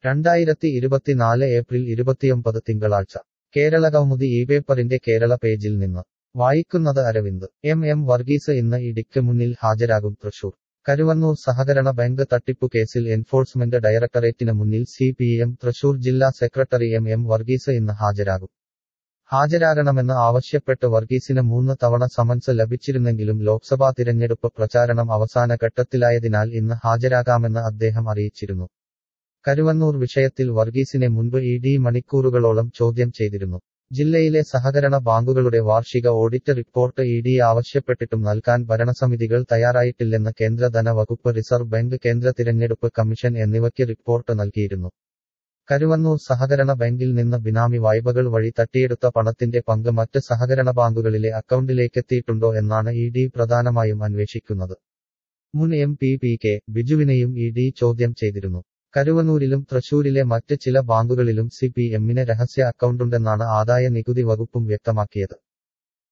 രണ്ടായിരത്തി ഇരുപത്തിനാല് ഏപ്രിൽ ഇരുപത്തിയൊമ്പത് തിങ്കളാഴ്ച കേരള കൗമുദി ഈ പേപ്പറിന്റെ കേരള പേജിൽ നിന്ന് വായിക്കുന്നത് അരവിന്ദ് എം എം വർഗീസ് ഇന്ന് ഇടിക്ക് മുന്നിൽ ഹാജരാകും തൃശൂർ കരുവന്നൂർ സഹകരണ ബാങ്ക് തട്ടിപ്പു കേസിൽ എൻഫോഴ്സ്മെന്റ് ഡയറക്ടറേറ്റിന് മുന്നിൽ സി പി എം തൃശൂർ ജില്ലാ സെക്രട്ടറി എം എം വർഗീസ് ഇന്ന് ഹാജരാകും ഹാജരാകണമെന്ന് ആവശ്യപ്പെട്ട് വർഗീസിന് മൂന്ന് തവണ സമൻസ് ലഭിച്ചിരുന്നെങ്കിലും ലോക്സഭാ തിരഞ്ഞെടുപ്പ് പ്രചാരണം അവസാന ഘട്ടത്തിലായതിനാൽ ഇന്ന് ഹാജരാകാമെന്ന് അദ്ദേഹം അറിയിച്ചിരുന്നു കരുവന്നൂർ വിഷയത്തിൽ വർഗീസിനെ മുൻപ് ഇ ഡി മണിക്കൂറുകളോളം ചോദ്യം ചെയ്തിരുന്നു ജില്ലയിലെ സഹകരണ ബാങ്കുകളുടെ വാർഷിക ഓഡിറ്റ് റിപ്പോർട്ട് ഇ ഡി ആവശ്യപ്പെട്ടിട്ടും നൽകാൻ ഭരണസമിതികൾ തയ്യാറായിട്ടില്ലെന്ന് കേന്ദ്ര ധനവകുപ്പ് റിസർവ് ബാങ്ക് കേന്ദ്ര തിരഞ്ഞെടുപ്പ് കമ്മീഷൻ എന്നിവയ്ക്ക് റിപ്പോർട്ട് നൽകിയിരുന്നു കരുവന്നൂർ സഹകരണ ബാങ്കിൽ നിന്ന് ബിനാമി വായ്പകൾ വഴി തട്ടിയെടുത്ത പണത്തിന്റെ പങ്ക് മറ്റ് സഹകരണ ബാങ്കുകളിലെ അക്കൗണ്ടിലേക്കെത്തിയിട്ടുണ്ടോ എന്നാണ് ഇ ഡി പ്രധാനമായും അന്വേഷിക്കുന്നത് മുൻ എം പി പി കെ ബിജുവിനെയും ഇ ഡി ചോദ്യം ചെയ്തിരുന്നു കരുവന്നൂരിലും തൃശൂരിലെ മറ്റ് ചില ബാങ്കുകളിലും സി പി എമ്മിന് രഹസ്യ അക്കൗണ്ടുണ്ടെന്നാണ് ആദായ നികുതി വകുപ്പും വ്യക്തമാക്കിയത്